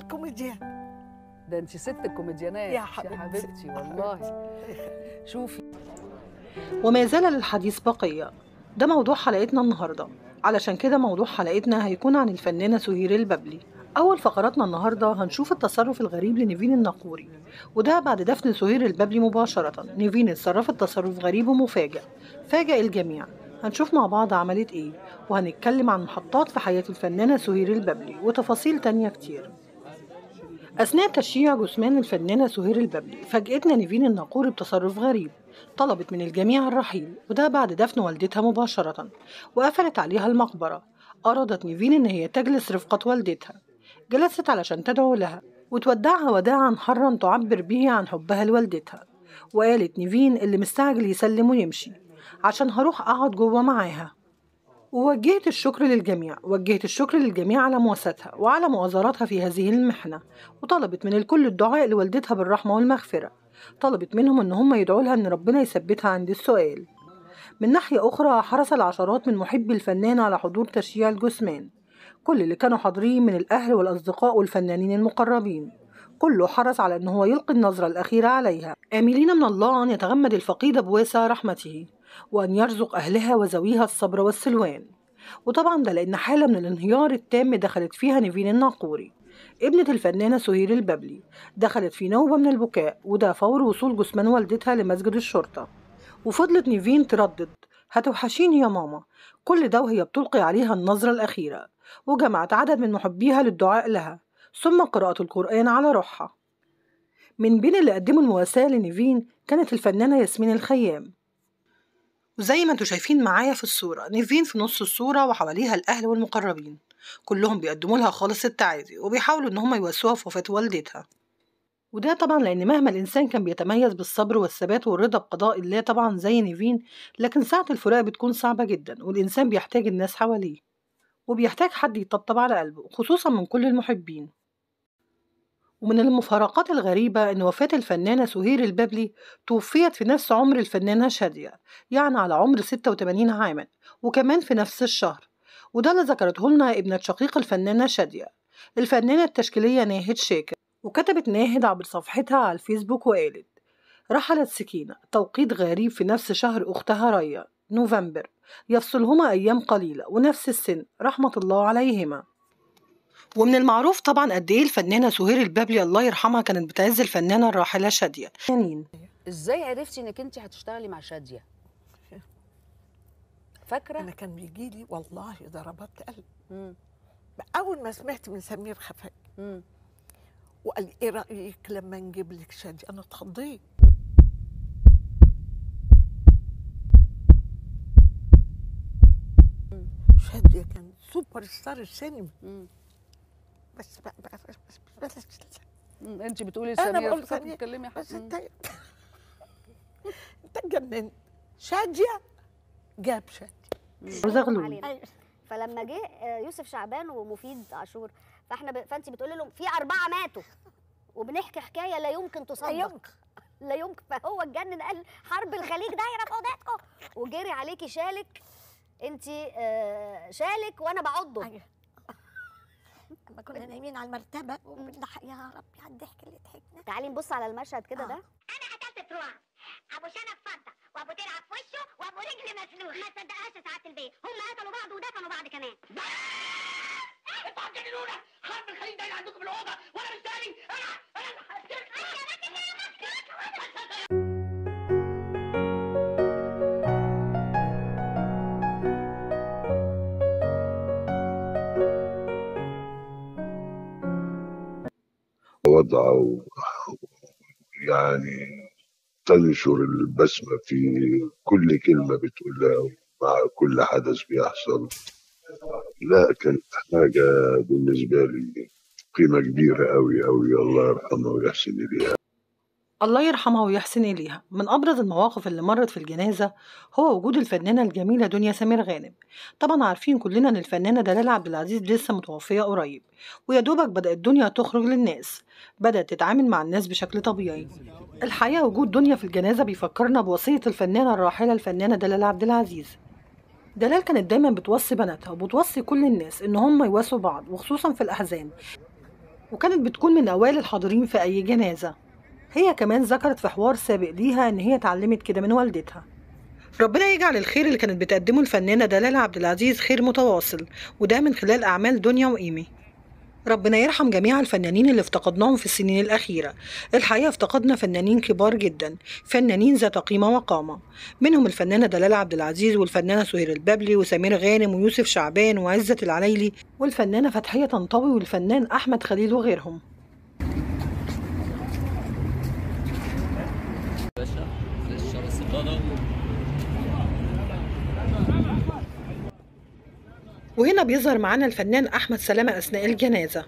الكوميديان ده انت ست الكوميديانات يا حبيبتي. يا حبيبتي والله شوفي وما زال للحديث بقية ده موضوع حلقتنا النهاردة علشان كده موضوع حلقتنا هيكون عن الفنانة سهير الببلي أول فقراتنا النهاردة هنشوف التصرف الغريب لنيفين الناقوري وده بعد دفن سهير الببلي مباشرة نيفين اتصرفت تصرف غريب ومفاجئ فاجأ الجميع هنشوف مع بعض عملت ايه وهنتكلم عن محطات في حياة الفنانة سهير الببلي وتفاصيل تانية كتير أثناء تشييع جثمان الفنانة سهير الببلي فاجأتنا نيفين الناقوري بتصرف غريب طلبت من الجميع الرحيل وده بعد دفن والدتها مباشرة وقفلت عليها المقبرة أرادت نيفين إن هي تجلس رفقة والدتها جلست علشان تدعو لها وتودعها وداعا حرا تعبر به عن حبها لوالدتها وقالت نيفين اللي مستعجل يسلم ويمشي عشان هروح أقعد جوه معاها ووجهت الشكر للجميع وجهت الشكر للجميع على مواساتها وعلى مؤازراتها في هذه المحنة وطلبت من الكل الدعاء لوالدتها بالرحمة والمغفرة طلبت منهم ان هم يدعوا لها ان ربنا يثبتها عند السؤال من ناحية أخرى حرص العشرات من محبي الفنانة على حضور تشييع الجثمان كل اللي كانوا حاضرين من الأهل والأصدقاء والفنانين المقربين كله حرص على أن هو يلقي النظرة الأخيرة عليها آملين من الله أن يتغمد الفقيدة بواسع رحمته وأن يرزق أهلها وذويها الصبر والسلوان وطبعا ده لأن حالة من الانهيار التام دخلت فيها نيفين الناقوري ابنة الفنانة سهير الببلي دخلت في نوبة من البكاء وده فور وصول جثمان والدتها لمسجد الشرطة وفضلت نيفين تردد هتوحشيني يا ماما كل ده وهي بتلقي عليها النظرة الأخيرة وجمعت عدد من محبيها للدعاء لها ثم قراءة القرآن على روحها من بين اللي قدموا المواساة لنيفين كانت الفنانة ياسمين الخيام وزي ما انتوا شايفين معايا في الصورة نيفين في نص الصورة وحواليها الأهل والمقربين كلهم بيقدموا لها خالص التعازي وبيحاولوا إن هم يواسوها في وفاة والدتها وده طبعا لأن مهما الإنسان كان بيتميز بالصبر والثبات والرضا بقضاء الله طبعا زي نيفين لكن ساعة الفراق بتكون صعبة جدا والإنسان بيحتاج الناس حواليه وبيحتاج حد يطبطب على قلبه خصوصا من كل المحبين ومن المفارقات الغريبة إن وفاة الفنانة سهير الببلي توفيت في نفس عمر الفنانة شادية يعني على عمر 86 عاما وكمان في نفس الشهر وده اللي ذكرته لنا ابنة شقيق الفنانة شادية الفنانة التشكيلية ناهد شاكر وكتبت ناهد عبر صفحتها على الفيسبوك وقالت رحلت سكينة توقيت غريب في نفس شهر أختها ريا نوفمبر يفصلهما أيام قليلة ونفس السن رحمة الله عليهما ومن المعروف طبعا قد ايه الفنانه سهير البابلي الله يرحمها كانت بتعز الفنانه الراحله شاديه يعني ازاي عرفتي انك انت هتشتغلي مع شاديه فاكره انا كان بيجي لي والله ضربات قلب مم. اول ما سمعت من سمير خفاجي مم. وقال لي ايه رايك لما نجيب لك شادي انا اتخضيت شادية كان سوبر ستار السينما مم. بس بقى بقى بس بس بلاش مم. انت بتقولي انا سمير بقول فاكرة سمير تتكلمي يا بس حبيبتي؟ انت انت اتجننت شادية جاب شادية وزغلول علينا. فلما جه آه، يوسف شعبان ومفيد عاشور فاحنا ب... فانت بتقولي لهم في اربعه ماتوا وبنحكي حكايه لا يمكن تصدق لا يمكن. لا يمكن فهو اتجنن قال حرب الخليج دايره في اوضتكم وجري عليكي شالك انت آه شالك وانا بعضه أيوة. لما كنا نايمين على المرتبه وبنضحك يا ربي على الضحك اللي ضحكنا تعالي نبص على المشهد كده ده انا قتلت تروح ابو شنب فضه وابو تلعب في وشه وابو رجل مسلوخ ما تصدقهاش يا سعاده البيت هم قتلوا بعض ودفنوا بعض كمان انتوا هتجننونا حرب الخليج دايره عندكم في الاوضه وانا مستني انا انا اللي هقتلك وضعه يعني تنشر البسمة في كل كلمة بتقولها مع كل حدث بيحصل لا كانت حاجة بالنسبة لي قيمة كبيرة أوي أوي الله يرحمه ويحسن إليها الله يرحمها ويحسن إليها من أبرز المواقف اللي مرت في الجنازة هو وجود الفنانة الجميلة دنيا سمير غانم طبعا عارفين كلنا إن الفنانة دلال عبد العزيز لسه متوفية قريب ويا دوبك بدأت دنيا تخرج للناس بدأت تتعامل مع الناس بشكل طبيعي الحقيقة وجود دنيا في الجنازة بيفكرنا بوصية الفنانة الراحلة الفنانة دلال عبد العزيز دلال كانت دايما بتوصي بناتها وبتوصي كل الناس إن هم يواسوا بعض وخصوصا في الأحزان وكانت بتكون من أوائل الحاضرين في أي جنازة هي كمان ذكرت في حوار سابق ليها إن هي اتعلمت كده من والدتها ربنا يجعل الخير اللي كانت بتقدمه الفنانة دلال عبد العزيز خير متواصل وده من خلال أعمال دنيا وإيمي ربنا يرحم جميع الفنانين اللي افتقدناهم في السنين الأخيرة الحقيقة افتقدنا فنانين كبار جدا فنانين ذات قيمة وقامة منهم الفنانة دلال عبد العزيز والفنانة سهير البابلي وسمير غانم ويوسف شعبان وعزة العليلي والفنانة فتحية طنطاوي والفنان أحمد خليل وغيرهم وهنا بيظهر معانا الفنان أحمد سلامة أثناء الجنازة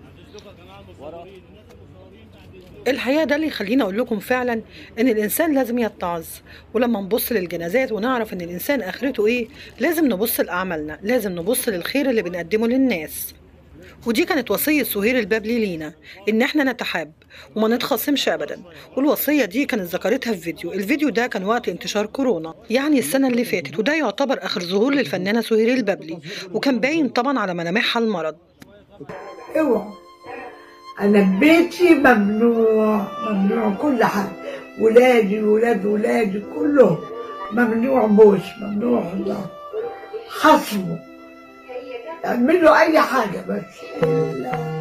الحقيقة ده اللي يخليني أقول لكم فعلا إن الإنسان لازم يتعظ ولما نبص للجنازات ونعرف إن الإنسان آخرته إيه لازم نبص لأعمالنا لازم نبص للخير اللي بنقدمه للناس ودي كانت وصية سهير البابلي لينا إن إحنا نتحاب وما نتخاصمش أبدا والوصية دي كانت ذكرتها في فيديو الفيديو ده كان وقت انتشار كورونا يعني السنة اللي فاتت وده يعتبر آخر ظهور للفنانة سهير البابلي وكان باين طبعا على ملامحها المرض اوعوا انا بيتي ممنوع ممنوع كل حاجه ولادي ولاد ولادي كلهم ممنوع بوس ممنوع الله خصمه اعملوا اي حاجه بس لا.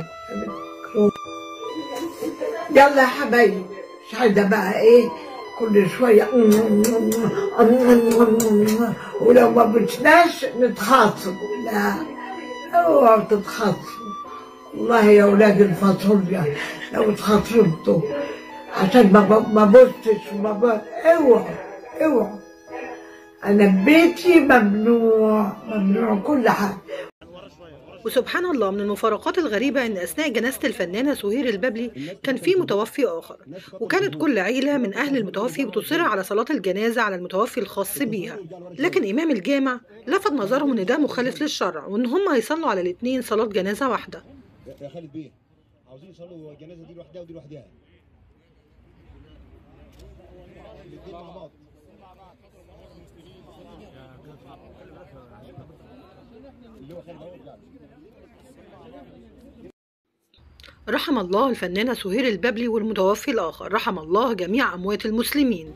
يلا يا حبايبي مش عايزه بقى ايه كل شويه ولو ما بتناش نتخاصم لا اوعوا تتخاصموا والله يا ولاد الفاصوليا لو اتخاصمتوا عشان ما ب- ما بصتش وما ب... اوعوا اوعوا انا بيتي ممنوع ممنوع كل حاجه وسبحان الله من المفارقات الغريبة إن أثناء جنازة الفنانة سهير البابلي كان في متوفي آخر وكانت كل عيلة من أهل المتوفي بتصر على صلاة الجنازة على المتوفي الخاص بيها لكن إمام الجامع لفت نظرهم إن ده مخالف للشرع وإن هم هيصلوا على الاتنين صلاة جنازة واحدة يا خالد بيه عاوزين يصلوا الجنازه دي لوحدها ودي لوحدها الاتنين مع بعض اللي هو خالد اهو بيلعب. رحم الله الفنانة سهير البابلي والمتوفي الآخر رحم الله جميع أموات المسلمين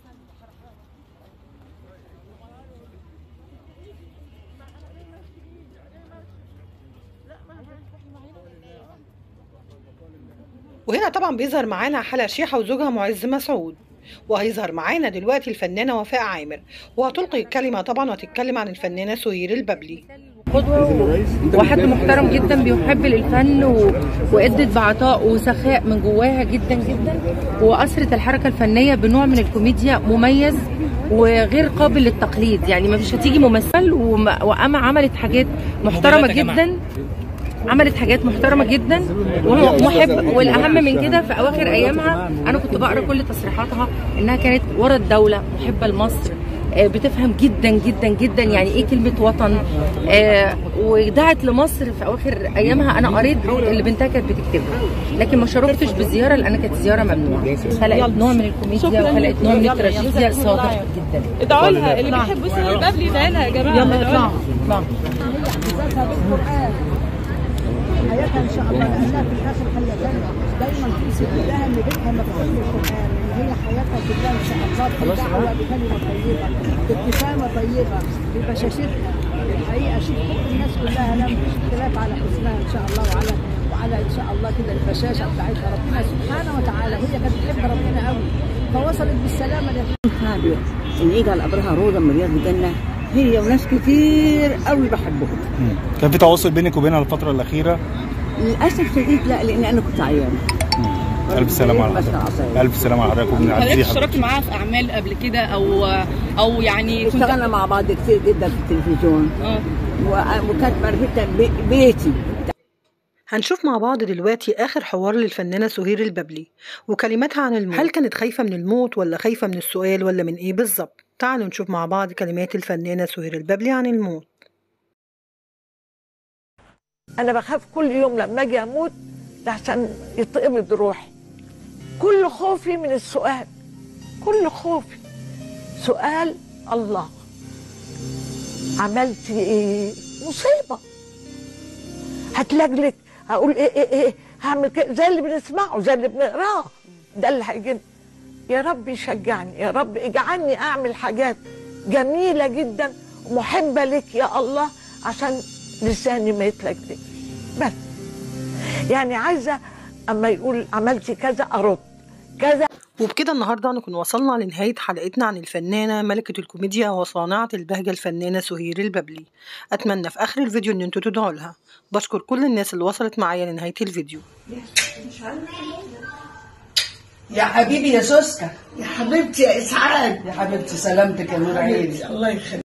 وهنا طبعا بيظهر معانا حلا شيحة وزوجها معز مسعود وهيظهر معانا دلوقتي الفنانة وفاء عامر وهتلقي الكلمة طبعا وهتتكلم عن الفنانة سهير البابلي قدوة وحد محترم جدا بيحب للفن و... وادت بعطاء وسخاء من جواها جدا جدا وأسرت الحركة الفنية بنوع من الكوميديا مميز وغير قابل للتقليد يعني ما فيش هتيجي ممثل وما... وأما عملت حاجات محترمة جدا عملت حاجات محترمة جدا ومحب والأهم من كده في أواخر أيامها أنا كنت بقرأ كل تصريحاتها إنها كانت ورا الدولة محبة لمصر آه، بتفهم جدا جدا جدا يعني ايه كلمه وطن آه، ودعت لمصر في اواخر ايامها انا قريت اللي بنتها كانت بتكتبه لكن ما شاركتش بالزياره لان كانت زياره ممنوعه خلقت نوع من الكوميديا وخلقت نوع من التراجيديا صادق جدا ادعوا لها اللي بيحبوا سهير البابلي يدعي لها يا جماعه يلا ادعوا اطلعوا لها. اطلعوا حياتها ان شاء الله لانها في الاخر خلتها دايما تمسك لها ان بيتها مفتوح بالقران ان هي حياتها كلها ان شاء الله في دعوه بكلمه طيبه بابتسامه طيبه ببشاشتها الحقيقه شوف كل الناس كلها لا مفيش اختلاف على حسنها ان شاء الله وعلى وعلى ان شاء الله كده البشاشه بتاعتها ربنا سبحانه وتعالى وهي كانت بتحب ربنا قوي فوصلت بالسلامه للحمد هادية إن يجعل قبرها روضة من رياض الجنة هي وناس كتير قوي بحبهم كان في تواصل بينك وبينها الفترة الأخيرة للأسف شديد لا لأن أنا كنت عيانة ألف سلامة على حضرتك ألف سلامة على حضرتك وبن حضرتك عزيزي اشتركتي معاها في اعمال قبل كده او او يعني كنت اشتغلنا مع بعض كتير جدا في التلفزيون اه و- وكانت معرفتها بي- بيتي هنشوف مع بعض دلوقتي آخر حوار للفنانة سهير البابلي وكلماتها عن الموت هل كانت خايفة من الموت ولا خايفة من السؤال ولا من إيه بالظبط تعالوا نشوف مع بعض كلمات الفنانة سهير البابلي عن الموت انا بخاف كل يوم لما اجي اموت لحسن يتقبض روحي كل خوفي من السؤال كل خوفي سؤال الله عملت ايه مصيبه هتلجلج هقول ايه ايه ايه هعمل كده زي اللي بنسمعه زي اللي بنقراه ده اللي هيجينا يا رب يشجعني يا رب اجعلني اعمل حاجات جميله جدا ومحبه لك يا الله عشان لساني ما يتلجلج بس يعني عايزه اما يقول عملتي كذا ارد كذا وبكده النهارده نكون وصلنا لنهاية حلقتنا عن الفنانة ملكة الكوميديا وصانعة البهجة الفنانة سهير الببلي أتمنى في آخر الفيديو إن انتوا تدعوا لها بشكر كل الناس اللي وصلت معايا لنهاية الفيديو يا حبيبي يا سوسكا يا حبيبتي يا اسعاد يا حبيبتي سلامتك يا نور عيني الله يخليك